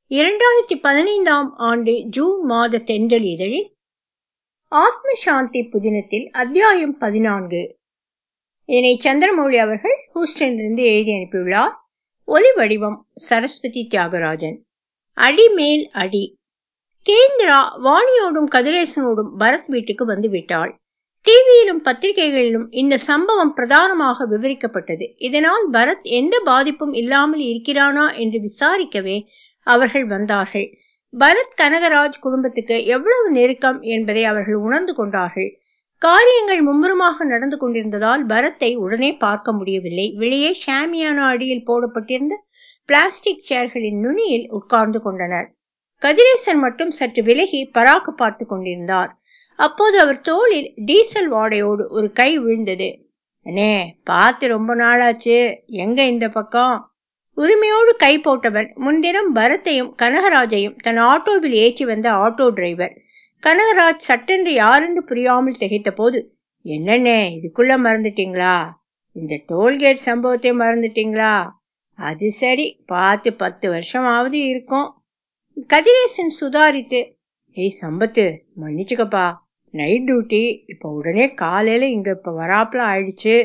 இரண்டாயிரத்தி பதினைந்தாம் ஆண்டு ஜூன் மாத தென்றல் இதழில் ஆத்ம சாந்தி புதினத்தில் அத்தியாயம் பதினான்கு இதனை சந்திரமௌழி அவர்கள் ஹூஸ்டனிலிருந்து எழுதி அனுப்பியுள்ளார் ஒலி வடிவம் சரஸ்வதி தியாகராஜன் அடி மேல் அடி கேந்திரா வாணியோடும் கதிரேசனோடும் பரத் வீட்டுக்கு வந்து விட்டாள் டிவியிலும் பத்திரிகைகளிலும் இந்த சம்பவம் பிரதானமாக விவரிக்கப்பட்டது இதனால் பரத் எந்த பாதிப்பும் இல்லாமல் இருக்கிறானா என்று விசாரிக்கவே அவர்கள் வந்தார்கள் பரத் கனகராஜ் குடும்பத்துக்கு எவ்வளவு நெருக்கம் என்பதை அவர்கள் உணர்ந்து கொண்டார்கள் காரியங்கள் மும்முரமாக நடந்து கொண்டிருந்ததால் பரத்தை உடனே பார்க்க முடியவில்லை வெளியே ஷாமியானா அடியில் போடப்பட்டிருந்த பிளாஸ்டிக் சேர்களின் நுனியில் உட்கார்ந்து கொண்டனர் கதிரேசன் மட்டும் சற்று விலகி பராக்கு பார்த்து கொண்டிருந்தார் அப்போது அவர் தோளில் டீசல் வாடையோடு ஒரு கை விழுந்தது அண்ணே பார்த்து ரொம்ப நாளாச்சு எங்க இந்த பக்கம் உரிமையோடு கை போட்டவன் முன்தினம் பரத்தையும் கனகராஜையும் தன் ஆட்டோவில் ஏற்றி வந்த ஆட்டோ டிரைவர் கனகராஜ் சட்டென்று யாரென்று புரியாமல் திகைத்த போது என்னண்ணே இதுக்குள்ள மறந்துட்டீங்களா இந்த டோல்கேட் சம்பவத்தை மறந்துட்டீங்களா அது சரி பார்த்து பத்து வருஷமாவது இருக்கும் கதிரேசன் சுதாரித்து ஏய் சம்பத்து மன்னிச்சுக்கப்பா நைட் டியூட்டி இப்போ உடனே காலையில் இங்கே இப்போ வராப்புல ஆயிடுச்சு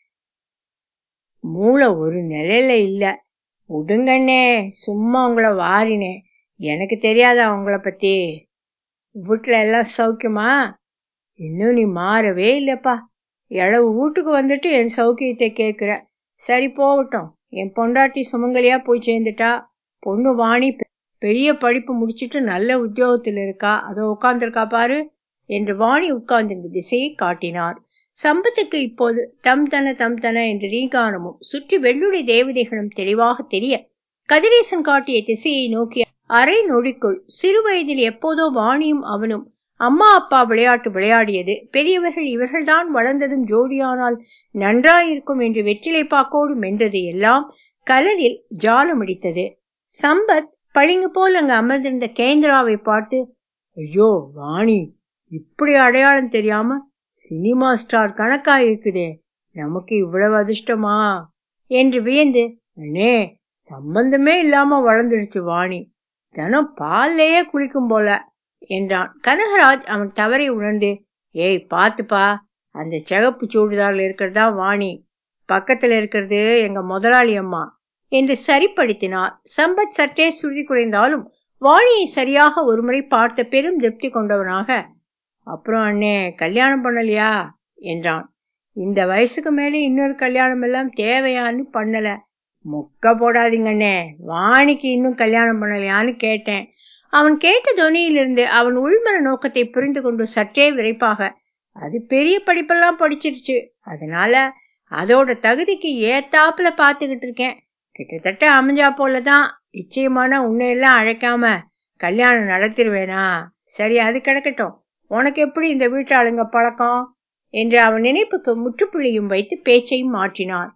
மூளை ஒரு நிலையில இல்லை விடுங்கண்ணே சும்மா உங்களை வாரினேன் எனக்கு தெரியாத அவங்கள பற்றி வீட்டில் எல்லாம் சௌக்கியமா இன்னும் நீ மாறவே இல்லைப்பா இளவு வீட்டுக்கு வந்துட்டு என் சௌக்கியத்தை கேட்குற சரி போகட்டும் என் பொண்டாட்டி சுமங்கலியா போய் சேர்ந்துட்டா பொண்ணு வாணி பெரிய படிப்பு முடிச்சிட்டு நல்ல உத்தியோகத்தில் இருக்கா அதோ உட்கார்ந்துருக்கா பாரு என்று வாணி உட்கார்ந்திருந்த திசையை காட்டினார் சம்பத்துக்கு இப்போது தம் தன தம் தன என்று ரீகானமும் சுற்றி வெள்ளுடை தேவதைகளும் தெளிவாக தெரிய கதிரேசன் காட்டிய திசையை நோக்கி அரை நொடிக்குள் சிறு வயதில் எப்போதோ வாணியும் அவனும் அம்மா அப்பா விளையாட்டு விளையாடியது பெரியவர்கள் இவர்கள்தான் வளர்ந்ததும் ஜோடியானால் நன்றாயிருக்கும் என்று வெற்றிலை பாக்கோடு மென்றது எல்லாம் கலரில் ஜாலமடித்தது சம்பத் பளிங்கு போல் அங்கு அமர்ந்திருந்த கேந்திராவை பார்த்து ஐயோ வாணி இப்படி அடையாளம் தெரியாம சினிமா ஸ்டார் கணக்கா இருக்குதே நமக்கு இவ்வளவு அதிர்ஷ்டமா என்று வியந்து அண்ணே சம்பந்தமே இல்லாம வளர்ந்துடுச்சு வாணி தினம் பால்லையே குளிக்கும் போல என்றான் கனகராஜ் அவன் தவறை உணர்ந்து ஏய் பாத்துப்பா அந்த சிகப்பு சூடுதாரில் இருக்கிறதா வாணி பக்கத்துல இருக்கிறது எங்க முதலாளி அம்மா என்று சரிப்படுத்தினார் சம்பத் சற்றே சுருதி குறைந்தாலும் வாணியை சரியாக ஒருமுறை பார்த்த பெரும் திருப்தி கொண்டவனாக அப்புறம் அண்ணே கல்யாணம் பண்ணலையா என்றான் இந்த வயசுக்கு மேலே இன்னொரு கல்யாணம் எல்லாம் தேவையான்னு பண்ணல மொக்க போடாதீங்க அண்ணே வாணிக்கு இன்னும் கல்யாணம் பண்ணலையான்னு கேட்டேன் அவன் கேட்ட துணியிலிருந்து அவன் உள்மன நோக்கத்தை புரிந்து கொண்டு சற்றே விரைப்பாக அது பெரிய படிப்பெல்லாம் படிச்சிருச்சு அதனால அதோட தகுதிக்கு ஏத்தாப்புல பாத்துக்கிட்டு இருக்கேன் கிட்டத்தட்ட அமைஞ்சா போலதான் நிச்சயமான உன்னையெல்லாம் அழைக்காம கல்யாணம் நடத்திடுவேனா சரி அது கிடக்கட்டும் உனக்கு எப்படி இந்த வீட்டாளுங்க பழக்கம் என்று அவன் நினைப்புக்கு முற்றுப்புள்ளியும் வைத்து பேச்சையும் மாற்றினான்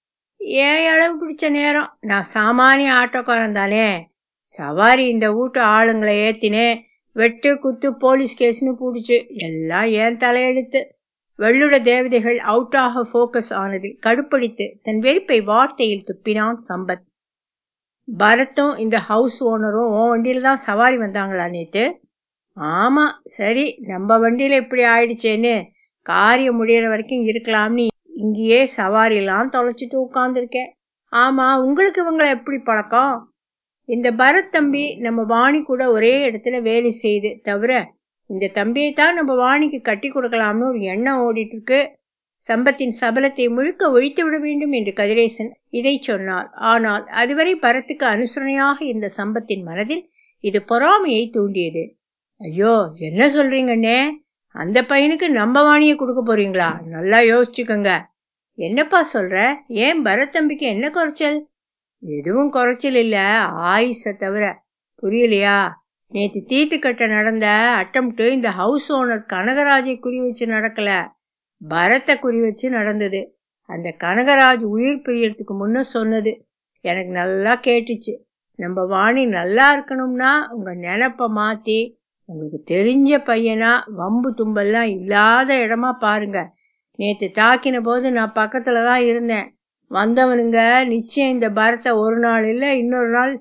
ஏன் அளவு பிடிச்ச நேரம் நான் சாமானிய ஆட்டோக்காரன் தானே சவாரி இந்த வீட்டு ஆளுங்களை ஏத்தினேன் வெட்டு குத்து போலீஸ் கேஸ்னு பிடிச்சு எல்லாம் ஏன் தலையெழுத்து வெள்ளுட தேவதைகள் அவுட் ஆக போக்கஸ் ஆனதில் கடுப்படித்து தன் வெறுப்பை வார்த்தையில் துப்பினான் சம்பத் பரத்தும் இந்த ஹவுஸ் ஓனரும் உன் வண்டியில தான் சவாரி வந்தாங்களா நேத்து ஆமா சரி நம்ம வண்டியில இப்படி ஆயிடுச்சேன்னு காரியம் முடியற வரைக்கும் இருக்கலாம்னு இங்கேயே சவாரிலாம் தொலைச்சிட்டு உட்காந்துருக்கேன் ஆமா உங்களுக்கு இவங்களை எப்படி பழக்கம் இந்த பரத் தம்பி நம்ம வாணி கூட ஒரே இடத்துல வேலை செய்து தவிர இந்த தம்பியை தான் நம்ம வாணிக்கு கட்டி கொடுக்கலாம்னு ஒரு எண்ணம் ஓடிட்டு இருக்கு சம்பத்தின் சபலத்தை முழுக்க ஒழித்து விட வேண்டும் என்று கதிரேசன் இதை சொன்னார் ஆனால் அதுவரை பரத்துக்கு அனுசரணையாக இருந்த சம்பத்தின் மனதில் இது பொறாமையை தூண்டியது ஐயோ என்ன சொல்றீங்கண்ணே அந்த பையனுக்கு நம்ம வாணியை கொடுக்க போறீங்களா நல்லா யோசிச்சுக்கோங்க என்னப்பா சொல்ற ஏன் பரத் தம்பிக்கு என்ன குறைச்சல் எதுவும் குறைச்சல் இல்ல ஆயுச தவிர புரியலையா நேத்து தீத்துக்கட்ட நடந்த அட்டம்ட்டு இந்த ஹவுஸ் ஓனர் கனகராஜை குறி வச்சு நடக்கல பரத்தை குறி வச்சு நடந்தது அந்த கனகராஜ் உயிர் பிரியறதுக்கு முன்ன சொன்னது எனக்கு நல்லா கேட்டுச்சு நம்ம வாணி நல்லா இருக்கணும்னா உங்க நினப்ப மாத்தி உங்களுக்கு தெரிஞ்ச பையனா வம்பு தும்பெல்லாம் இல்லாத இடமா பாருங்க நேத்து தாக்கின போது நான் பக்கத்துல தான் இருந்தேன் வந்தவனுங்க நிச்சயம் இந்த பரத்தை ஒரு நாள் இல்லை இன்னொரு நாள்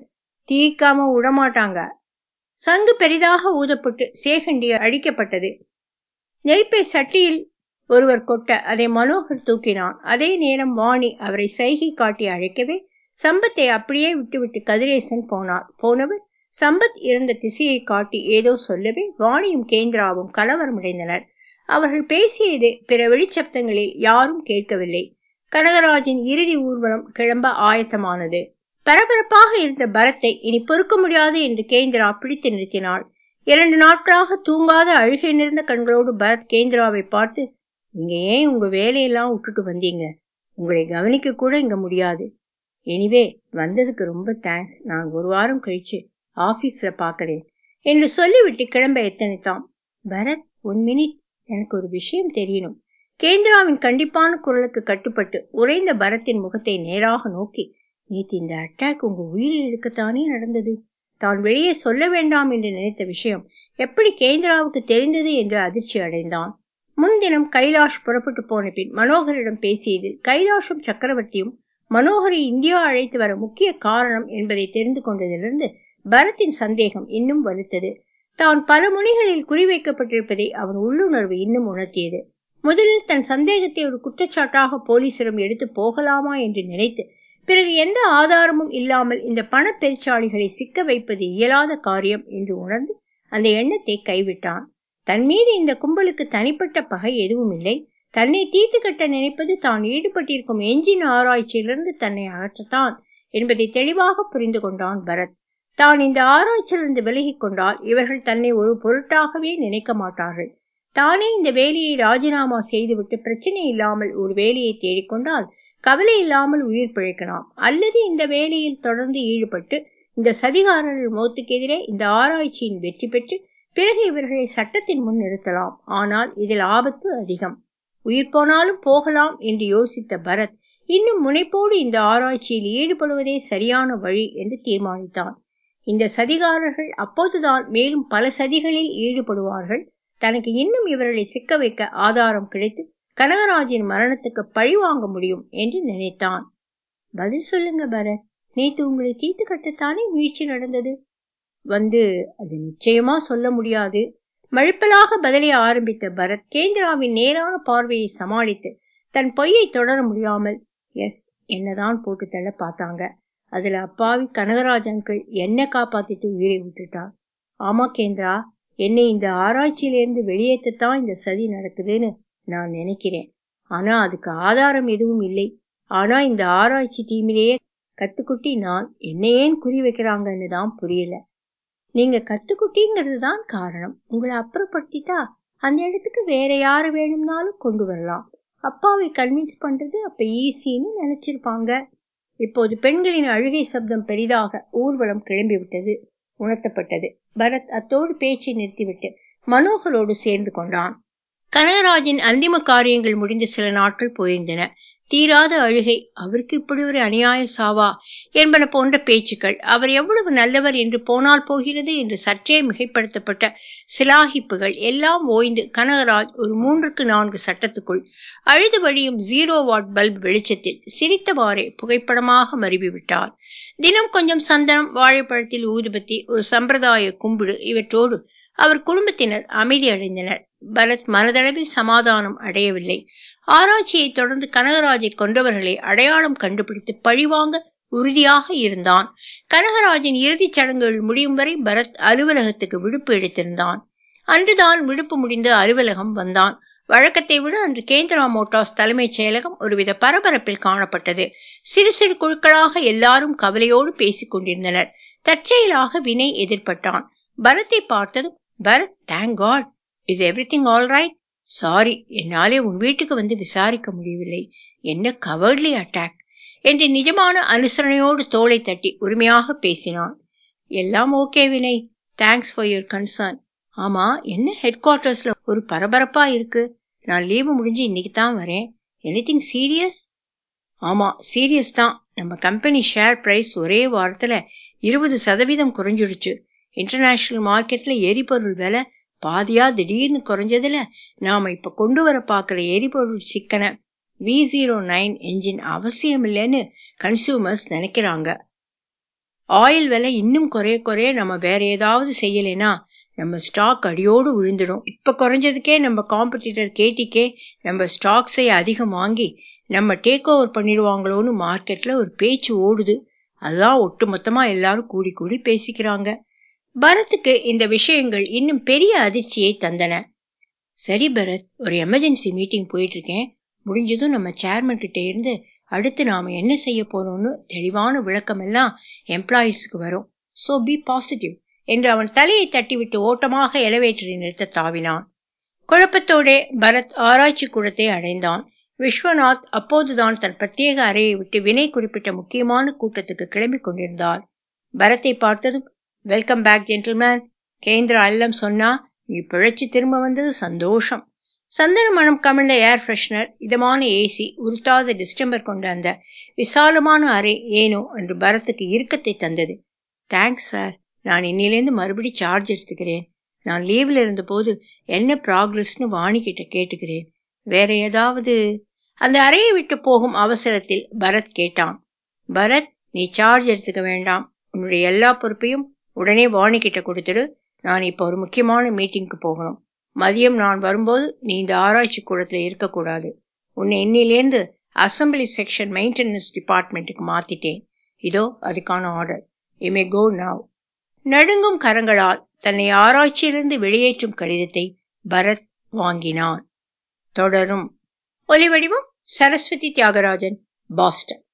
தீக்காம விடமாட்டாங்க சங்கு பெரிதாக ஊதப்பட்டு சேகண்டி அழிக்கப்பட்டது நெருப்பை சட்டியில் ஒருவர் கொட்ட அதை மனோகர் தூக்கினான் அதே நேரம் வாணி அவரை சைகை காட்டி அழைக்கவே சம்பத்தை அப்படியே விட்டுவிட்டு கதிரேசன் போனார் போனவர் சம்பத் இருந்த திசையை காட்டி ஏதோ சொல்லவே வாணியும் கேந்திராவும் கலவரமடைந்தனர் அவர்கள் பேசியது பிற வெளிச்சப்தங்களில் யாரும் கேட்கவில்லை கனகராஜின் இறுதி ஊர்வலம் கிளம்ப ஆயத்தமானது பரபரப்பாக இருந்த பரத்தை இனி பொறுக்க முடியாது என்று கேந்திரா பிடித்து நிறுத்தினாள் இரண்டு நாட்களாக தூங்காத அழுகை நிறைந்த கண்களோடு பரத் கேந்திராவை பார்த்து நீங்க ஏன் உங்க வேலையெல்லாம் விட்டுட்டு வந்தீங்க உங்களை கவனிக்க கூட இங்க முடியாது எனிவே வந்ததுக்கு ரொம்ப தேங்க்ஸ் நான் ஒரு வாரம் கழிச்சு ஆபீஸ்ல பாக்குறேன் என்று சொல்லிவிட்டு கிளம்ப எத்தனைத்தான் பரத் ஒன் மினிட் எனக்கு ஒரு விஷயம் தெரியணும் கேந்திராவின் கண்டிப்பான குரலுக்கு கட்டுப்பட்டு உறைந்த பரத்தின் முகத்தை நேராக நோக்கி நேத்து இந்த அட்டாக் உங்க உயிரை எடுக்கத்தானே நடந்தது தான் வெளியே சொல்ல வேண்டாம் என்று நினைத்த விஷயம் எப்படி கேந்திராவுக்கு தெரிந்தது என்று அதிர்ச்சி அடைந்தான் முன்தினம் கைலாஷ் புறப்பட்டு போன பின் மனோகரிடம் பேசியதில் கைலாஷும் சக்கரவர்த்தியும் மனோகரை இந்தியா அழைத்து வர முக்கிய காரணம் என்பதை தெரிந்து கொண்டதிலிருந்து பரத்தின் சந்தேகம் இன்னும் வலுத்தது தான் பல முனைகளில் குறிவைக்கப்பட்டிருப்பதை அவன் உள்ளுணர்வு இன்னும் உணர்த்தியது முதலில் தன் சந்தேகத்தை ஒரு குற்றச்சாட்டாக போலீசிடம் எடுத்து போகலாமா என்று நினைத்து பிறகு எந்த ஆதாரமும் இல்லாமல் இந்த பண பெருச்சாளிகளை சிக்க வைப்பது இயலாத காரியம் என்று உணர்ந்து அந்த எண்ணத்தை கைவிட்டான் தன் மீது இந்த கும்பலுக்கு தனிப்பட்ட பகை எதுவும் இல்லை தன்னை தீர்த்து கட்ட நினைப்பது தான் ஈடுபட்டிருக்கும் எஞ்சின் ஆராய்ச்சியிலிருந்து தன்னை அகற்றத்தான் என்பதை தெளிவாக புரிந்து கொண்டான் பரத் தான் இந்த ஆராய்ச்சியிலிருந்து விலகிக் கொண்டால் இவர்கள் தன்னை ஒரு பொருட்டாகவே நினைக்க மாட்டார்கள் தானே இந்த வேலையை ராஜினாமா செய்துவிட்டு பிரச்சனை இல்லாமல் ஒரு வேலையை தேடிக்கொண்டால் கவலை இல்லாமல் உயிர் பிழைக்கலாம் அல்லது இந்த வேலையில் தொடர்ந்து ஈடுபட்டு இந்த சதிகாரர்கள் மோத்துக்கு எதிரே இந்த ஆராய்ச்சியின் வெற்றி பெற்று பிறகு இவர்களை சட்டத்தின் முன் நிறுத்தலாம் ஆனால் இதில் ஆபத்து அதிகம் உயிர் போனாலும் போகலாம் என்று யோசித்த பரத் இன்னும் முனைப்போடு இந்த ஆராய்ச்சியில் ஈடுபடுவதே சரியான வழி என்று தீர்மானித்தான் இந்த சதிகாரர்கள் அப்போதுதான் மேலும் பல சதிகளில் ஈடுபடுவார்கள் தனக்கு இன்னும் இவர்களை சிக்க வைக்க ஆதாரம் கிடைத்து கனகராஜின் மரணத்துக்கு பழி வாங்க முடியும் என்று நினைத்தான் பதில் சொல்லுங்க பரத் நேத்து உங்களை தீர்த்து கட்டத்தானே முயற்சி நடந்தது வந்து அது நிச்சயமா சொல்ல முடியாது மழுப்பலாக பதிலை ஆரம்பித்த பரத் கேந்திராவின் நேரான பார்வையை சமாளித்து தன் பொய்யை தொடர முடியாமல் எஸ் என்னதான் போட்டு தள்ள பார்த்தாங்க அதுல அப்பாவி கனகராஜ் அங்கிள் என்ன காப்பாத்திட்டு உயிரை விட்டுட்டார் ஆமா கேந்திரா என்னை இந்த ஆராய்ச்சியிலிருந்து வெளியேற்றத்தான் இந்த சதி நடக்குதுன்னு நான் நினைக்கிறேன் ஆனா அதுக்கு ஆதாரம் எதுவும் இல்லை ஆனா இந்த ஆராய்ச்சி டீமிலேயே கத்துக்குட்டி நான் என்ன ஏன் குறி வைக்கிறாங்கன்னு தான் புரியல நீங்க கத்துக்குட்டிங்கிறது தான் காரணம் உங்களை அப்புறப்படுத்திட்டா அந்த இடத்துக்கு வேற யாரு வேணும்னாலும் கொண்டு வரலாம் அப்பாவை கன்வின்ஸ் பண்றது அப்ப ஈஸின்னு நினைச்சிருப்பாங்க இப்போது பெண்களின் அழுகை சப்தம் பெரிதாக ஊர்வலம் கிளம்பிவிட்டது உணர்த்தப்பட்டது பரத் அத்தோடு பேச்சை நிறுத்திவிட்டு மனோகரோடு சேர்ந்து கொண்டான் கனகராஜின் அந்திம காரியங்கள் முடிந்த சில நாட்கள் போயிருந்தன தீராத அழுகை அவருக்கு இப்படி ஒரு அநியாய சாவா என்பன போன்ற பேச்சுக்கள் அவர் எவ்வளவு நல்லவர் என்று போனால் போகிறது என்று சற்றே மிகைப்படுத்தப்பட்ட சிலாகிப்புகள் எல்லாம் ஓய்ந்து கனகராஜ் ஒரு மூன்றுக்கு நான்கு சட்டத்துக்குள் அழுது வழியும் ஜீரோ வாட் பல்ப் வெளிச்சத்தில் சிரித்தவாறே புகைப்படமாக மருவிவிட்டார் தினம் கொஞ்சம் சந்தனம் வாழைப்பழத்தில் ஊதுபத்தி ஒரு சம்பிரதாய கும்பிடு இவற்றோடு அவர் குடும்பத்தினர் அமைதி அடைந்தனர் பரத் மனதளவில் சமாதானம் அடையவில்லை ஆராய்ச்சியை தொடர்ந்து கனகராஜை கொன்றவர்களை அடையாளம் கண்டுபிடித்து பழிவாங்க உறுதியாக இருந்தான் கனகராஜின் இறுதிச் சடங்குகள் முடியும் வரை பரத் அலுவலகத்துக்கு விடுப்பு எடுத்திருந்தான் அன்றுதான் விடுப்பு முடிந்து அலுவலகம் வந்தான் வழக்கத்தை விட அன்று கேந்திரா மோட்டார்ஸ் தலைமைச் செயலகம் ஒருவித பரபரப்பில் காணப்பட்டது சிறு சிறு குழுக்களாக எல்லாரும் கவலையோடு பேசிக் கொண்டிருந்தனர் தற்செயலாக வினை எதிர்பட்டான் பரத்தை பார்த்ததும் Bharath thank god is everything all right sorry என்னாலே உன் வீட்டுக்கு வந்து விசாரிக்க முடியவில்லை என்ன கவர்ட்லி அட்டாக் என்று நிஜமான அனுசரணையோடு தோளை தட்டி உரிமையாக பேசினான் எல்லாம் ஓகே வினை தேங்க்ஸ் ஃபார் யுவர் கன்சர்ன் ஆமா என்ன ஹெட் குவார்ட்டர்ஸ்ல ஒரு பரபரப்பா இருக்கு நான் லீவு முடிஞ்சு இன்னைக்கு தான் வரேன் எனிதிங் சீரியஸ் ஆமா சீரியஸ் தான் நம்ம கம்பெனி ஷேர் பிரைஸ் ஒரே வாரத்துல இருபது சதவீதம் குறைஞ்சிடுச்சு இன்டர்நேஷனல் மார்க்கெட்ல எரிபொருள் விலை பாதியா திடீர்னு குறைஞ்சதுல நாம இப்ப கொண்டு வர பாக்குற எரிபொருள் சிக்கன வி ஜீரோ நைன் என்ஜின் அவசியம் இல்லைன்னு கன்சியூமர்ஸ் நினைக்கிறாங்க ஆயில் விலை இன்னும் குறைய குறைய நம்ம வேற ஏதாவது செய்யலைன்னா நம்ம ஸ்டாக் அடியோடு விழுந்துடும் இப்போ குறைஞ்சதுக்கே நம்ம காம்படிட்டர் கேட்டிக்கே நம்ம ஸ்டாக்ஸை அதிகம் வாங்கி நம்ம டேக் ஓவர் பண்ணிடுவாங்களோன்னு மார்க்கெட்டில் ஒரு பேச்சு ஓடுது அதுதான் ஒட்டுமொத்தமாக எல்லாரும் கூடி கூடி பேசிக்கிறாங்க பரத்துக்கு இந்த விஷயங்கள் இன்னும் பெரிய அதிர்ச்சியை தந்தன சரி பரத் ஒரு எமர்ஜென்சி மீட்டிங் போயிட்டு இருக்கேன் முடிஞ்சதும் நம்ம சேர்மன் கிட்ட இருந்து அடுத்து நாம என்ன செய்ய போறோம்னு தெளிவான விளக்கம் எல்லாம் எம்ப்ளாயீஸ்க்கு வரும் ஸோ பி பாசிட்டிவ் என்று அவன் தலையை தட்டிவிட்டு ஓட்டமாக எலவேட்டரை நிறுத்த தாவினான் குழப்பத்தோடே பரத் ஆராய்ச்சி கூடத்தை அடைந்தான் விஸ்வநாத் அப்போதுதான் தன் பிரத்யேக அறையை விட்டு வினை குறிப்பிட்ட முக்கியமான கூட்டத்துக்கு கிளம்பி கொண்டிருந்தார் பரத்தை பார்த்ததும் வெல்கம் பேக் ஜென்டில்மேன் கேந்திரா அல்லம் சொன்னா நீ பிழைச்சு திரும்ப வந்தது சந்தோஷம் சந்தன மனம் கமிழ்ந்த ஏர் ஃப்ரெஷ்னர் இதமான ஏசி உருத்தாத டிஸ்டம்பர் கொண்ட அந்த விசாலமான அறை ஏனோ என்று பரத்துக்கு இறுக்கத்தை தந்தது தேங்க்ஸ் சார் நான் இன்னிலேருந்து மறுபடி சார்ஜ் எடுத்துக்கிறேன் நான் லீவில் இருந்தபோது என்ன ப்ராக்ரஸ்னு வாணிக்கிட்ட கேட்டுக்கிறேன் வேற ஏதாவது அந்த அறையை விட்டு போகும் அவசரத்தில் பரத் கேட்டான் பரத் நீ சார்ஜ் எடுத்துக்க வேண்டாம் உன்னுடைய எல்லா பொறுப்பையும் உடனே வாணிக்கிட்ட கொடுத்துடு நான் இப்போ ஒரு முக்கியமான மீட்டிங்க்கு போகணும் மதியம் நான் வரும்போது நீ இந்த ஆராய்ச்சி கூடத்தில் இருக்கக்கூடாது உன்னை இன்னிலேருந்து அசம்பிளி செக்ஷன் மெயின்டெனன்ஸ் டிபார்ட்மெண்ட்டுக்கு மாத்திட்டேன் இதோ அதுக்கான ஆர்டர் மே கோ நாவ் நடுங்கும் கரங்களால் தன்னை ஆராய்ச்சியிலிருந்து வெளியேற்றும் கடிதத்தை பரத் வாங்கினான் தொடரும் ஒலிவடிவம் சரஸ்வதி தியாகராஜன் பாஸ்டன்